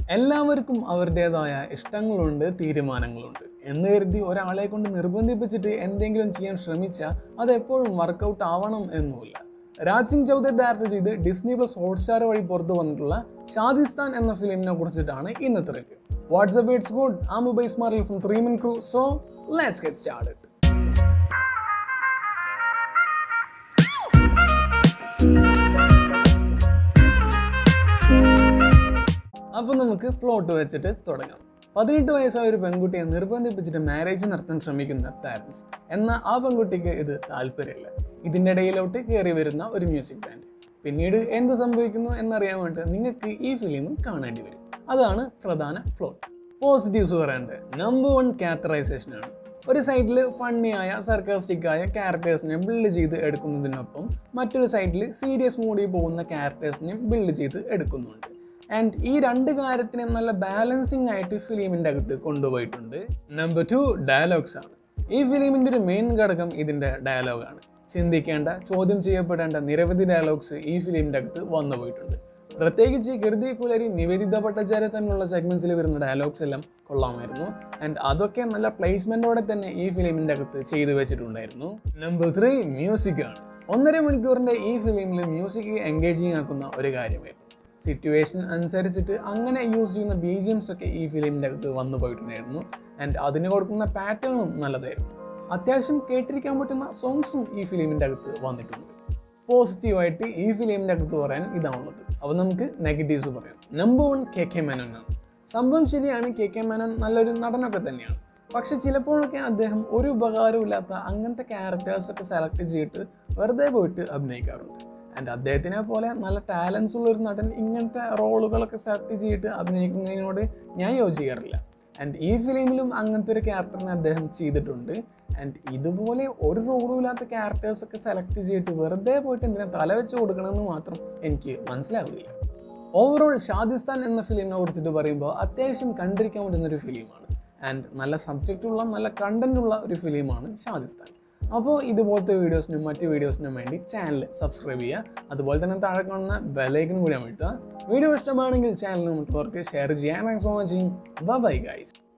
എല്ലാവർക്കും അവരുടേതായ ഇഷ്ടങ്ങളുണ്ട് തീരുമാനങ്ങളുണ്ട് എന്ന് കരുതി ഒരാളെ കൊണ്ട് നിർബന്ധിപ്പിച്ചിട്ട് എന്തെങ്കിലും ചെയ്യാൻ ശ്രമിച്ചാൽ അത് എപ്പോഴും വർക്കൗട്ട് ആവണം എന്നുമില്ല രാജ് സിംഗ് ചൗധരി ഡയറക്ടർ ചെയ്ത് ഡിസ്നി പ്ലസ് ഹോട്ട്സ്റ്റാർ വഴി പുറത്തു വന്നിട്ടുള്ള ഷാദിസ്ഥാൻ എന്ന ഫിലിമിനെ കുറിച്ചിട്ടാണ് ഇന്നത്തെ review what's up it's good uh mobile സ്മാർട്ടിൽ from three min crew so let's get start അപ്പോൾ നമുക്ക് പ്ലോട്ട് വെച്ചിട്ട് തുടങ്ങാം പതിനെട്ട് വയസ്സായ ഒരു പെൺകുട്ടിയെ നിർബന്ധിപ്പിച്ചിട്ട് മാരേജ് നടത്താൻ ശ്രമിക്കുന്ന പാരൻസ് എന്നാൽ ആ പെൺകുട്ടിക്ക് ഇത് താല്പര്യമില്ല ഇതിൻ്റെ ഇടയിലോട്ട് കയറി വരുന്ന ഒരു മ്യൂസിക് ബാൻഡ് പിന്നീട് എന്ത് സംഭവിക്കുന്നു എന്നറിയാൻ വേണ്ടി നിങ്ങൾക്ക് ഈ ഫിലിം കാണേണ്ടി വരും അതാണ് പ്രധാന പ്ലോട്ട് പോസിറ്റീവ്സ് പറയേണ്ടത് നമ്പർ വൺ ക്യാരക്ടറൈസേഷൻ ആണ് ഒരു സൈഡിൽ ഫണ്ണിയായ സർക്കാസ്റ്റിക് ആയ ക്യാരക്ടേഴ്സിനെ ബിൽഡ് ചെയ്ത് എടുക്കുന്നതിനൊപ്പം മറ്റൊരു സൈഡിൽ സീരിയസ് മൂഡിൽ പോകുന്ന ക്യാരക്ടേഴ്സിനെ ബിൽഡ് ചെയ്ത് എടുക്കുന്നുണ്ട് ആൻഡ് ഈ രണ്ട് കാര്യത്തിനെ നല്ല ബാലൻസിങ് ആയിട്ട് ഫിലിമിൻ്റെ അകത്ത് കൊണ്ടുപോയിട്ടുണ്ട് നമ്പർ ടു ഡയലോഗ്സ് ആണ് ഈ ഫിലിമിൻ്റെ ഒരു മെയിൻ ഘടകം ഇതിൻ്റെ ഡയലോഗാണ് ചിന്തിക്കേണ്ട ചോദ്യം ചെയ്യപ്പെടേണ്ട നിരവധി ഡയലോഗ്സ് ഈ ഫിലിമിൻ്റെ അകത്ത് വന്നു പോയിട്ടുണ്ട് പ്രത്യേകിച്ച് കൃതി കുലരി നിവേദിത ഭട്ടാചാര്യ തമ്മിലുള്ള സെഗ്മെന്റ്സിൽ വരുന്ന ഡയലോഗ്സ് എല്ലാം കൊള്ളാമായിരുന്നു ആൻഡ് അതൊക്കെ നല്ല പ്ലേസ്മെന്റോടെ തന്നെ ഈ ഫിലിമിന്റെ അകത്ത് ചെയ്തു വെച്ചിട്ടുണ്ടായിരുന്നു നമ്പർ ത്രീ മ്യൂസിക് ആണ് ഒന്നര മണിക്കൂറിന്റെ ഈ ഫിലിമിൽ മ്യൂസിക് എൻഗേജിങ് ആക്കുന്ന ഒരു കാര്യമായിരുന്നു സിറ്റുവേഷൻ അനുസരിച്ചിട്ട് അങ്ങനെ യൂസ് ചെയ്യുന്ന ബി ജി എംസ് ഒക്കെ ഈ ഫിലിമിൻ്റെ അകത്ത് വന്നു പോയിട്ടുണ്ടായിരുന്നു ആൻഡ് അതിന് കൊടുക്കുന്ന പാറ്റേണും നല്ലതായിരുന്നു അത്യാവശ്യം കേട്ടിരിക്കാൻ പറ്റുന്ന സോങ്സും ഈ ഫിലിമിൻ്റെ അകത്ത് വന്നിട്ടുണ്ട് പോസിറ്റീവായിട്ട് ഈ ഫിലിമിൻ്റെ അകത്ത് പറയാൻ ഇതാണുള്ളത് അപ്പോൾ നമുക്ക് നെഗറ്റീവ്സ് പറയാം number one K K Menon ആണ് സംഭവം ശരിയാണ് കെ കെ മേനോൻ നല്ലൊരു നടനൊക്കെ തന്നെയാണ് പക്ഷെ ചിലപ്പോഴൊക്കെ അദ്ദേഹം ഒരു ഉപകാരമില്ലാത്ത അങ്ങനത്തെ ക്യാരക്ടേഴ്സൊക്കെ സെലക്ട് ചെയ്തിട്ട് വെറുതെ പോയിട്ട് അഭിനയിക്കാറുണ്ട് ആൻഡ് അദ്ദേഹത്തിനെ പോലെ നല്ല ടാലൻസ് ഉള്ള ഒരു നടൻ ഇങ്ങനത്തെ റോളുകളൊക്കെ സെലക്ട് ചെയ്തിട്ട് അഭിനയിക്കുന്നതിനോട് ഞാൻ യോജിക്കാറില്ല ആൻഡ് ഈ ഫിലിമിലും അങ്ങനത്തെ ഒരു ക്യാരക്ടറിനെ അദ്ദേഹം ചെയ്തിട്ടുണ്ട് ആൻഡ് ഇതുപോലെ ഒരു റോളും ഇല്ലാത്ത ക്യാരക്ടേഴ്സ് ഒക്കെ സെലക്ട് ചെയ്തിട്ട് വെറുതെ പോയിട്ട് എന്തിനാ തല വെച്ച് കൊടുക്കണമെന്ന് മാത്രം എനിക്ക് മനസ്സിലാവില്ല ഓവറോൾ ഷാദിസ്ഥാൻ എന്ന ഫിലിമിനെ കുറിച്ചിട്ട് പറയുമ്പോൾ അത്യാവശ്യം കണ്ടിരിക്കാൻ പറ്റുന്ന ഒരു ഫിലിമാണ് ആൻഡ് നല്ല സബ്ജക്റ്റുള്ള നല്ല കണ്ടന്റ് ഉള്ള ഒരു ഫിലിമാണ് ഷാദിസ്ഥാൻ അപ്പോൾ ഇതുപോലത്തെ വീഡിയോസിനും മറ്റ് വീഡിയോസിനും വേണ്ടി ചാനൽ സബ്സ്ക്രൈബ് ചെയ്യുക അതുപോലെ തന്നെ താഴെ കാണുന്ന ബെലൈക്കനും കൂടി അമഴ്ത്തുക വീഡിയോ ഇഷ്ടമാണെങ്കിൽ ചാനൽ മറ്റുള്ളവർക്ക് ഷെയർ ചെയ്യാൻ thanks for watching bye guys